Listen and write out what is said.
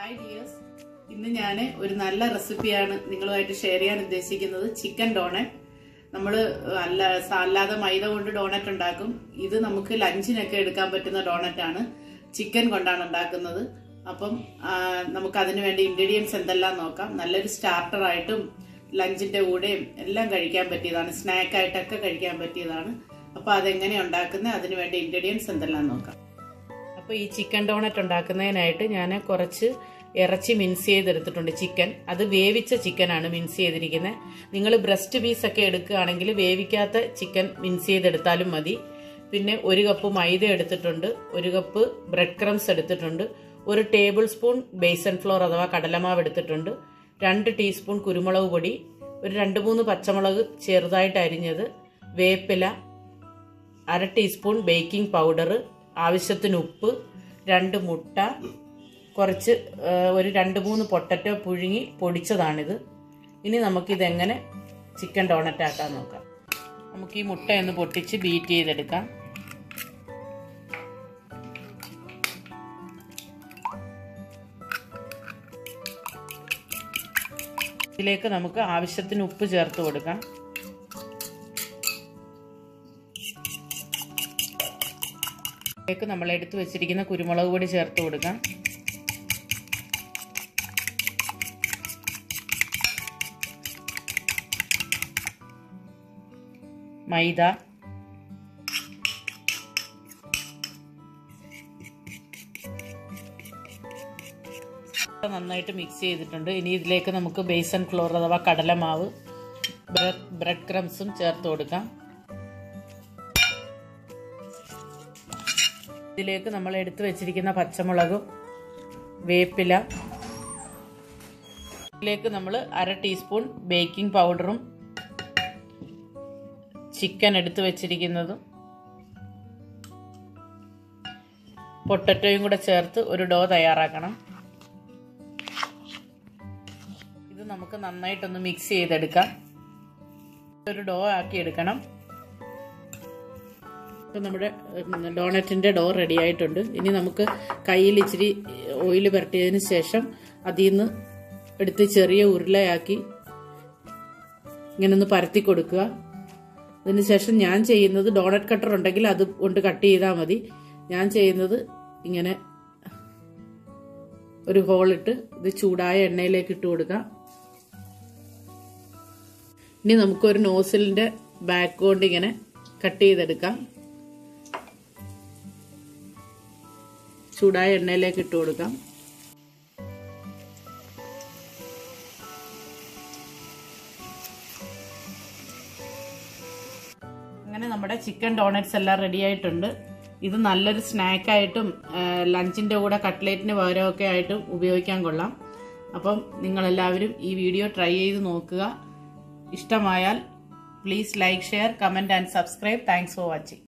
hi dears ഇന്ന് ഞാൻ ഒരു നല്ല റെസിപ്പിയാണ് നിങ്ങളുമായിട്ട് ഷെയർ ചെയ്യാൻ ഉദ്ദേശിക്കുന്നത് ചിക്കൻ ഡോണറ്റ് നമ്മൾ അല്ല അല്ലാതെ മൈദ കൊണ്ട് ഡോണറ്റ് ഉണ്ടാക്കും ഇത് നമുക്ക് ലഞ്ചിനൊക്കെ എടുക്കാൻ പറ്റുന്ന ഡോണറ്റ് ആണ് ചിക്കൻ കൊണ്ടാണ് ഉണ്ടാക്കുന്നത് അപ്പം ആ, നമുക്ക് അതിന് വേണ്ടി ഇൻഗ്രീഡിയൻസ് എന്തെല്ലാം നോക്കാം നല്ലൊരു സ്റ്റാർട്ടർ ആയിട്ടും ലഞ്ചിന്റെ കൂടെയും എല്ലാം കഴിക്കാൻ പറ്റിയതാണ് സ്നാക്ക് ആയിട്ടൊക്കെ കഴിക്കാൻ പറ്റിയതാണ് അപ്പൊ അതെങ്ങനെ ഉണ്ടാക്കുന്നത് അതിന് വേണ്ടി ഇൻഗ്രീഡിയൻസ് എന്തെല്ലാം നോക്കാം അപ്പോൾ ഈ ചിക്കൻ ഡോണറ്റ് ഉണ്ടാക്കുന്നതിനായിട്ട് ഞാൻ കുറച്ച് ഇറച്ചി മിൻസ് ചെയ്തെടുത്തിട്ടുണ്ട് ചിക്കൻ അത് വേവിച്ച ചിക്കനാണ് മിൻസ് ചെയ്തിരിക്കുന്നത് നിങ്ങൾ ബ്രസ്റ്റ് പീസ് ഒക്കെ എടുക്കുകയാണെങ്കിൽ വേവിക്കാത്ത ചിക്കൻ മിൻസ് ചെയ്തെടുത്താലും മതി പിന്നെ ഒരു കപ്പ് മൈദ എടുത്തിട്ടുണ്ട് ഒരു കപ്പ് ബ്രെഡ് ക്രംസ് എടുത്തിട്ടുണ്ട് ഒരു ടേബിൾ സ്പൂൺ ബേസൻ ഫ്ലോർ അഥവാ കടലമാവ് എടുത്തിട്ടുണ്ട് രണ്ട് ടീസ്പൂൺ കുരുമുളക് പൊടി ഒരു രണ്ട് മൂന്ന് പച്ചമുളക് ചെറുതായിട്ട് അരിഞ്ഞത് വേപ്പില അര ടീസ്പൂൺ ബേക്കിംഗ് പൗഡർ ആവശ്യത്തിന് ഉപ്പ് രണ്ട് മുട്ട കുറച്ച് ആ, ഒരു രണ്ട് മൂന്ന് പൊട്ടറ്റോ പുഴുങ്ങി പൊടിച്ചതാണിത് ഇനി നമുക്കിതെങ്ങനെ ചിക്കൻ ഡോണറ്റ് ആക്കാൻ നോക്കാം നമുക്ക് ഈ മുട്ട ഒന്ന് പൊട്ടിച്ച് ബീറ്റ് ചെയ്തെടുക്കാം ഇതിലേക്ക് നമുക്ക് ആവശ്യത്തിന് ഉപ്പ് ചേർത്ത് കൊടുക്കാം ഇതിലേക്ക് നമ്മൾ എടുത്തു വെച്ചിരിക്കുന്ന കുരുമുളക് പൊടി ചേർത്ത് കൊടുക്കാം മൈദ നന്നായിട്ട് മിക്സ് ചെയ്തിട്ടുണ്ട് ഇനി ഇതിലേക്ക് നമുക്ക് ബേസൻ ഫ്ലോർ അഥവാ കടലമാവ് ബ്രെഡ് ബ്രെഡ് ക്രംസും ചേർത്ത് കൊടുക്കാം ഇതിലേക്ക് നമ്മൾ എടുത്തു വെച്ചിരിക്കുന്ന പച്ചമുളകും വേപ്പില ഇതിലേക്ക് നമ്മൾ അര ടീസ്പൂൺ ബേക്കിംഗ് പൗഡറും ചിക്കൻ എടുത്തു വെച്ചിരിക്കുന്നതും പൊട്ടറ്റോയും കൂടെ ചേർത്ത് ഒരു ഡോ തയ്യാറാക്കണം ഇത് നമുക്ക് നന്നായിട്ടൊന്ന് മിക്സ് ചെയ്തെടുക്കാം ഒരു ഡോ ആക്കി എടുക്കണം ഇപ്പം നമ്മുടെ ഡോണറ്റിൻ്റെ ഡോ റെഡി ആയിട്ടുണ്ട് ഇനി നമുക്ക് കയ്യിൽ ഇച്ചിരി ഓയിൽ പുരട്ടിയതിന് ശേഷം അതിൽ നിന്ന് എടുത്ത് ചെറിയ ഉരുളയാക്കി ഇങ്ങനെ ഒന്ന് പരത്തി കൊടുക്കുക അതിന് ശേഷം ഞാൻ ചെയ്യുന്നത് ഡോണറ്റ് കട്ടർ ഉണ്ടെങ്കിൽ അത് കൊണ്ട് കട്ട് ചെയ്താൽ മതി ഞാൻ ചെയ്യുന്നത് ഇങ്ങനെ ഒരു ഹോളിട്ട് ഇത് ചൂടായ എണ്ണയിലേക്ക് ഇട്ട് കൊടുക്കാം ഇനി നമുക്കൊരു നോസിലിന്റെ ബാക്ക് കൊണ്ട് ഇങ്ങനെ കട്ട് ചെയ്തെടുക്കാം ചൂടായ എണ്ണയിലേക്ക് ഇട്ട് കൊടുക്കാം അങ്ങനെ നമ്മുടെ ചിക്കൻ ഡോണറ്റ്സ് എല്ലാം റെഡി ആയിട്ടുണ്ട് ഇത് നല്ലൊരു സ്നാക്കായിട്ടും ലഞ്ചിന്റെ കൂടെ കട്ട്ലേറ്റിന് പകരമൊക്കെ ആയിട്ടും ഉപയോഗിക്കാൻ കൊള്ളാം അപ്പം നിങ്ങളെല്ലാവരും ഈ വീഡിയോ ട്രൈ ചെയ്ത് നോക്കുക ഇഷ്ടമായാൽ please like share comment and subscribe thanks for watching